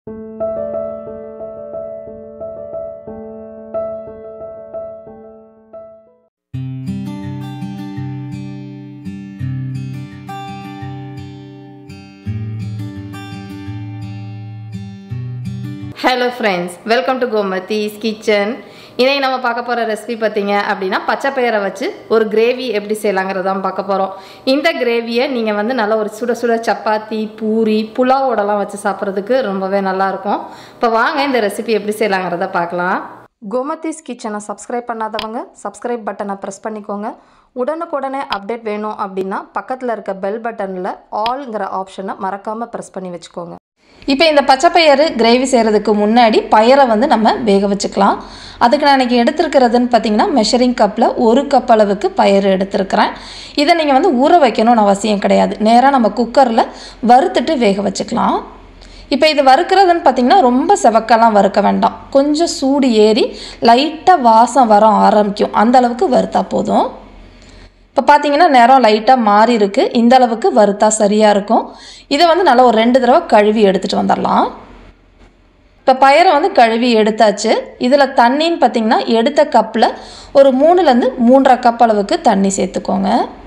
hello friends welcome to Gomathi's kitchen இன்னைக்கு நம்ம பார்க்க போகிற ரெசிபி பார்த்தீங்க அப்படின்னா பச்சை பயிரை வச்சு ஒரு கிரேவி எப்படி செய்யலாங்கிறது தான் பார்க்க போகிறோம் இந்த கிரேவியை நீங்கள் வந்து நல்லா ஒரு சுட சுட சப்பாத்தி பூரி புலாவோடலாம் வச்சு சாப்பிட்றதுக்கு ரொம்பவே நல்லாயிருக்கும் இப்போ வாங்க இந்த ரெசிபி எப்படி செய்யலாங்கிறத பார்க்கலாம் கோமதிஸ் கிச்சனை சப்ஸ்கிரைப் பண்ணாதவங்க சப்ஸ்கிரைப் பட்டனை ப்ரெஸ் பண்ணிக்கோங்க உடனுக்குடனே அப்டேட் வேணும் அப்படின்னா பக்கத்தில் இருக்க பெல் பட்டனில் ஆல்ங்கிற ஆப்ஷனை மறக்காமல் ப்ரெஸ் பண்ணி வச்சுக்கோங்க இப்போ இந்த பச்சை பயிறு கிரேவி செய்கிறதுக்கு முன்னாடி பயிரை வந்து நம்ம வேக வச்சுக்கலாம் அதுக்கு நான் இன்றைக்கி எடுத்துருக்கிறதுன்னு பார்த்தீங்கன்னா மெஷரிங் கப்பில் ஒரு கப் அளவுக்கு பயிறு எடுத்துருக்கிறேன் இதை நீங்கள் வந்து ஊற வைக்கணும்னு அவசியம் கிடையாது நேராக நம்ம குக்கரில் வறுத்துட்டு வேக வச்சுக்கலாம் இப்போ இது வறுக்கிறதுன்னு பார்த்தீங்கன்னா ரொம்ப செவக்கெல்லாம் வறுக்க வேண்டாம் கொஞ்சம் சூடு ஏறி லைட்டாக வாசம் வர ஆரம்பிக்கும் அந்த அளவுக்கு வறுத்தா போதும் இப்போ பார்த்தீங்கன்னா நேரம் லைட்டாக மாறி இருக்கு இந்த அளவுக்கு வறுத்தா சரியாக இருக்கும் இதை வந்து நல்லா ஒரு ரெண்டு தடவை கழுவி எடுத்துகிட்டு வந்துடலாம் இப்போ பயிரை வந்து கழுவி எடுத்தாச்சு இதில் தண்ணின்னு பார்த்தீங்கன்னா எடுத்த கப்பில் ஒரு மூணுலேருந்து மூன்றரை கப் அளவுக்கு தண்ணி சேர்த்துக்கோங்க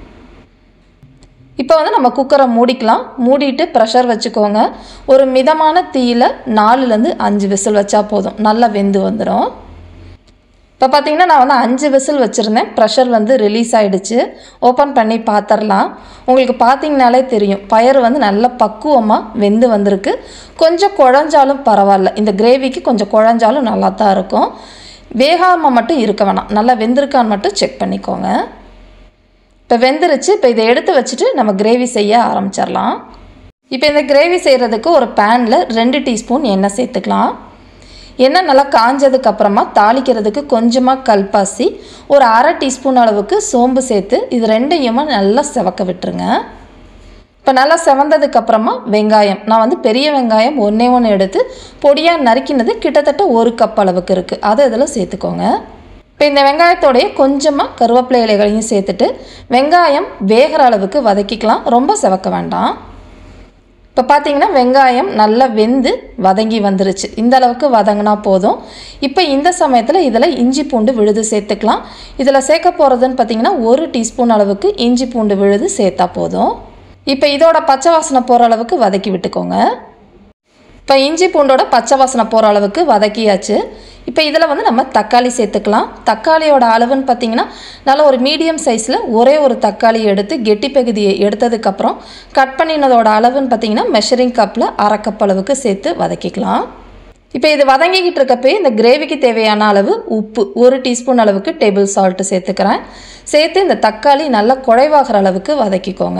இப்போ வந்து நம்ம குக்கரை மூடிக்கலாம் மூடிட்டு ப்ரெஷர் வச்சுக்கோங்க ஒரு மிதமான தீயில் நாலுலேருந்து அஞ்சு விசில் வச்சா போதும் நல்லா வெந்து வந்துடும் இப்போ பார்த்தீங்கன்னா நான் வந்து அஞ்சு விசில் வச்சுருந்தேன் ப்ரெஷர் வந்து ரிலீஸ் ஆகிடுச்சு ஓப்பன் பண்ணி பார்த்துடலாம் உங்களுக்கு பார்த்தீங்கனாலே தெரியும் பயிர் வந்து நல்ல பக்குவமாக வெந்து வந்திருக்கு கொஞ்சம் குழஞ்சாலும் பரவாயில்ல இந்த கிரேவிக்கு கொஞ்சம் குழஞ்சாலும் நல்லா தான் இருக்கும் வேகாமல் மட்டும் இருக்க வேணாம் நல்லா வெந்திருக்கான்னு மட்டும் செக் பண்ணிக்கோங்க இப்போ வெந்துருச்சு இப்போ இதை எடுத்து வச்சுட்டு நம்ம கிரேவி செய்ய ஆரம்பிச்சிடலாம் இப்போ இந்த கிரேவி செய்கிறதுக்கு ஒரு பேனில் ரெண்டு டீஸ்பூன் எண்ணெய் சேர்த்துக்கலாம் எண்ணெய் நல்லா காஞ்சதுக்கு அப்புறமா தாளிக்கிறதுக்கு கொஞ்சமாக கல்பாசி ஒரு அரை டீஸ்பூன் அளவுக்கு சோம்பு சேர்த்து இது ரெண்டையுமா நல்லா செவக்க விட்டுருங்க இப்போ நல்லா செவந்ததுக்கு அப்புறமா வெங்காயம் நான் வந்து பெரிய வெங்காயம் ஒன்றே ஒன்று எடுத்து பொடியாக நறுக்கினது கிட்டத்தட்ட ஒரு கப் அளவுக்கு இருக்குது அதை இதில் சேர்த்துக்கோங்க இப்போ இந்த வெங்காயத்தோடைய கொஞ்சமாக கருவேப்பிலை இலைகளையும் சேர்த்துட்டு வெங்காயம் வேகிற அளவுக்கு வதக்கிக்கலாம் ரொம்ப செவக்க வேண்டாம் இப்போ பார்த்தீங்கன்னா வெங்காயம் நல்லா வெந்து வதங்கி வந்துருச்சு இந்த அளவுக்கு வதங்கினா போதும் இப்போ இந்த சமயத்தில் இதில் இஞ்சி பூண்டு விழுது சேர்த்துக்கலாம் இதில் சேர்க்க போகிறதுன்னு பார்த்தீங்கன்னா ஒரு டீஸ்பூன் அளவுக்கு இஞ்சி பூண்டு விழுது சேர்த்தா போதும் இப்போ இதோட பச்சை வாசனை போகிற அளவுக்கு வதக்கி விட்டுக்கோங்க இப்போ இஞ்சி பூண்டோட பச்சை வாசனை போகிற அளவுக்கு வதக்கியாச்சு இப்போ இதில் வந்து நம்ம தக்காளி சேர்த்துக்கலாம் தக்காளியோட அளவுன்னு பார்த்தீங்கன்னா நல்ல ஒரு மீடியம் சைஸில் ஒரே ஒரு தக்காளி எடுத்து கெட்டி பகுதியை எடுத்ததுக்கப்புறம் கட் பண்ணினதோட அளவுன்னு பார்த்தீங்கன்னா மெஷரிங் கப்பில் அரை கப் அளவுக்கு சேர்த்து வதக்கிக்கலாம் இப்போ இது வதங்கிக்கிட்டு இருக்கப்பே இந்த கிரேவிக்கு தேவையான அளவு உப்பு ஒரு டீஸ்பூன் அளவுக்கு டேபிள் சால்ட்டு சேர்த்துக்கிறேன் சேர்த்து இந்த தக்காளி நல்லா குழைவாகிற அளவுக்கு வதக்கிக்கோங்க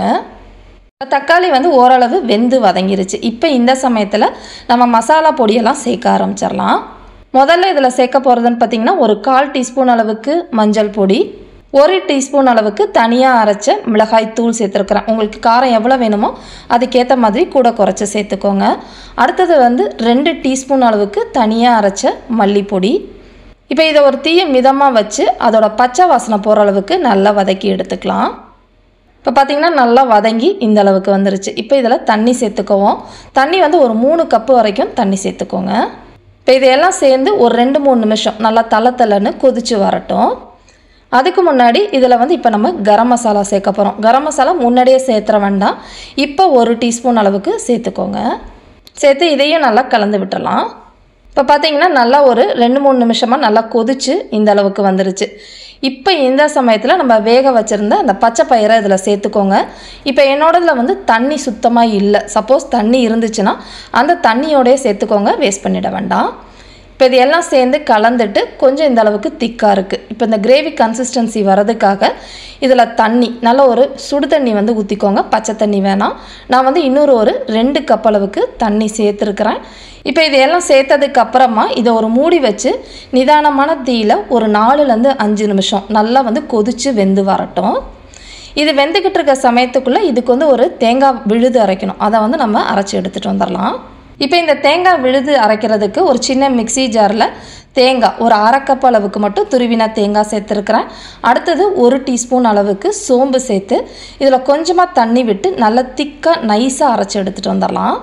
தக்காளி வந்து ஓரளவு வெந்து வதங்கிருச்சு இப்போ இந்த சமயத்தில் நம்ம மசாலா பொடியெல்லாம் சேர்க்க ஆரம்பிச்சிடலாம் முதல்ல இதில் சேர்க்க போகிறதுன்னு பார்த்தீங்கன்னா ஒரு கால் டீஸ்பூன் அளவுக்கு மஞ்சள் பொடி ஒரு டீஸ்பூன் அளவுக்கு தனியாக அரைச்ச மிளகாய் தூள் சேர்த்துருக்குறேன் உங்களுக்கு காரம் எவ்வளோ வேணுமோ அதுக்கேற்ற மாதிரி கூட குறைச்சி சேர்த்துக்கோங்க அடுத்தது வந்து ரெண்டு டீஸ்பூன் அளவுக்கு தனியாக அரைச்ச மல்லிப்பொடி இப்போ இதை ஒரு தீய மிதமாக வச்சு அதோட பச்சை வாசனை போகிற அளவுக்கு நல்லா வதக்கி எடுத்துக்கலாம் இப்போ பார்த்தீங்கன்னா நல்லா வதங்கி இந்த அளவுக்கு வந்துருச்சு இப்போ இதில் தண்ணி சேர்த்துக்குவோம் தண்ணி வந்து ஒரு மூணு கப்பு வரைக்கும் தண்ணி சேர்த்துக்கோங்க இப்போ இதையெல்லாம் சேர்ந்து ஒரு ரெண்டு மூணு நிமிஷம் நல்லா தலை தலைன்னு கொதிச்சு வரட்டும் அதுக்கு முன்னாடி இதில் வந்து இப்போ நம்ம கரம் மசாலா சேர்க்க போகிறோம் கரம் மசாலா முன்னாடியே சேர்த்துற வேண்டாம் இப்போ ஒரு டீஸ்பூன் அளவுக்கு சேர்த்துக்கோங்க சேர்த்து இதையும் நல்லா கலந்து விட்டுறலாம் இப்போ பார்த்தீங்கன்னா நல்லா ஒரு ரெண்டு மூணு நிமிஷமாக நல்லா கொதிச்சு இந்த அளவுக்கு வந்துருச்சு இப்போ இந்த சமயத்தில் நம்ம வேக வச்சுருந்த அந்த பச்சை பயிரை இதில் சேர்த்துக்கோங்க இப்போ என்னோடதில் வந்து தண்ணி சுத்தமாக இல்லை சப்போஸ் தண்ணி இருந்துச்சுன்னா அந்த தண்ணியோடய சேர்த்துக்கோங்க வேஸ்ட் பண்ணிட வேண்டாம் இப்போ இது எல்லாம் சேர்ந்து கலந்துட்டு கொஞ்சம் இந்த அளவுக்கு திக்காக இருக்குது இப்போ இந்த கிரேவி கன்சிஸ்டன்சி வரதுக்காக இதில் தண்ணி நல்ல ஒரு சுடு தண்ணி வந்து ஊற்றிக்கோங்க பச்சை தண்ணி வேணாம் நான் வந்து இன்னொரு ஒரு ரெண்டு கப் அளவுக்கு தண்ணி சேர்த்துருக்குறேன் இப்போ இதையெல்லாம் சேர்த்ததுக்கு அப்புறமா இதை ஒரு மூடி வச்சு நிதானமான தீயில் ஒரு நாலுலேருந்து அஞ்சு நிமிஷம் நல்லா வந்து கொதித்து வெந்து வரட்டும் இது வெந்துக்கிட்டு இருக்க சமயத்துக்குள்ளே இதுக்கு வந்து ஒரு தேங்காய் விழுது அரைக்கணும் அதை வந்து நம்ம அரைச்சி எடுத்துகிட்டு வந்துடலாம் இப்போ இந்த தேங்காய் விழுது அரைக்கிறதுக்கு ஒரு சின்ன மிக்சி ஜாரில் தேங்காய் ஒரு அரை கப் அளவுக்கு மட்டும் துருவின தேங்காய் சேர்த்துருக்குறேன் அடுத்தது ஒரு டீஸ்பூன் அளவுக்கு சோம்பு சேர்த்து இதில் கொஞ்சமாக தண்ணி விட்டு நல்லா திக்காக நைஸாக அரைச்சி எடுத்துகிட்டு வந்துடலாம்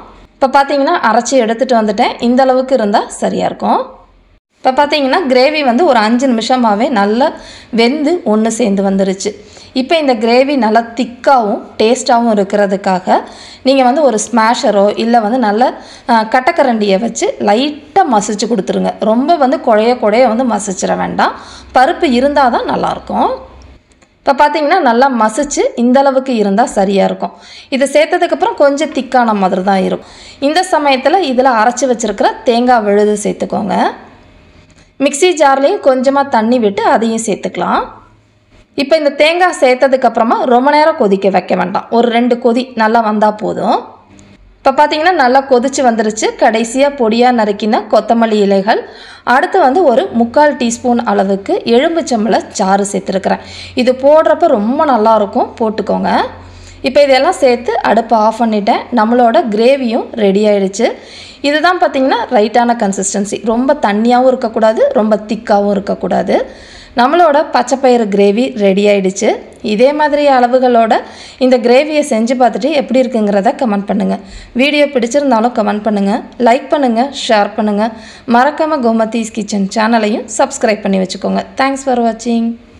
இப்போ பார்த்தீங்கன்னா அரைச்சி எடுத்துகிட்டு வந்துட்டேன் இந்த அளவுக்கு இருந்தால் சரியாக இருக்கும் இப்போ பார்த்தீங்கன்னா கிரேவி வந்து ஒரு அஞ்சு நிமிஷமாகவே நல்லா வெந்து ஒன்று சேர்ந்து வந்துருச்சு இப்போ இந்த கிரேவி நல்லா திக்காகவும் டேஸ்ட்டாகவும் இருக்கிறதுக்காக நீங்கள் வந்து ஒரு ஸ்மாஷரோ இல்லை வந்து நல்ல அஹ், கட்டக்கரண்டியை வச்சு லைட்டாக மசிச்சு கொடுத்துருங்க ரொம்ப வந்து குழைய குழைய வந்து மசிச்சிட வேண்டாம் பருப்பு இருந்தால் தான் நல்லாயிருக்கும் இப்போ பார்த்தீங்கன்னா நல்லா மசிச்சு இந்த அளவுக்கு இருந்தால் சரியாக இருக்கும் இதை சேர்த்ததுக்கப்புறம் கொஞ்சம் திக்கான மாதிரி தான் இருக்கும் இந்த சமயத்தில் இதில் அரைச்சி வச்சுருக்கிற தேங்காய் விழுது சேர்த்துக்கோங்க மிக்ஸி ஜார்லேயும் கொஞ்சமாக தண்ணி விட்டு அதையும் சேர்த்துக்கலாம் இப்போ இந்த தேங்காய் சேர்த்ததுக்கப்புறமா ரொம்ப நேரம் கொதிக்க வைக்க வேண்டாம் ஒரு ரெண்டு கொதி நல்லா வந்தால் போதும் இப்போ பார்த்தீங்கன்னா நல்லா கொதிச்சு வந்துருச்சு கடைசியாக பொடியாக நறுக்கின கொத்தமல்லி இலைகள் அடுத்து வந்து ஒரு முக்கால் டீஸ்பூன் அளவுக்கு எலும்புச்சம்பளை சாறு சேர்த்துருக்குறேன் இது போடுறப்ப ரொம்ப நல்லாயிருக்கும் போட்டுக்கோங்க இப்போ இதெல்லாம் சேர்த்து அடுப்பை ஆஃப் பண்ணிட்டேன் நம்மளோட கிரேவியும் ரெடி ஆயிடுச்சு இதுதான் பார்த்தீங்கன்னா ரைட்டான கன்சிஸ்டன்சி ரொம்ப தண்ணியாகவும் இருக்கக்கூடாது ரொம்ப திக்காகவும் இருக்கக்கூடாது நம்மளோட பச்சைப்பயிறு கிரேவி ரெடி ஆயிடுச்சு இதே மாதிரி அளவுகளோட இந்த கிரேவியை செஞ்சு பார்த்துட்டு எப்படி இருக்குங்கிறத கமெண்ட் பண்ணுங்கள் வீடியோ பிடிச்சிருந்தாலும் கமெண்ட் பண்ணுங்கள் லைக் பண்ணுங்கள் ஷேர் பண்ணுங்கள் மறக்காமல் கோமதீஸ் கிச்சன் சேனலையும் சப்ஸ்கிரைப் பண்ணி வச்சுக்கோங்க தேங்க்ஸ் ஃபார் வாட்சிங்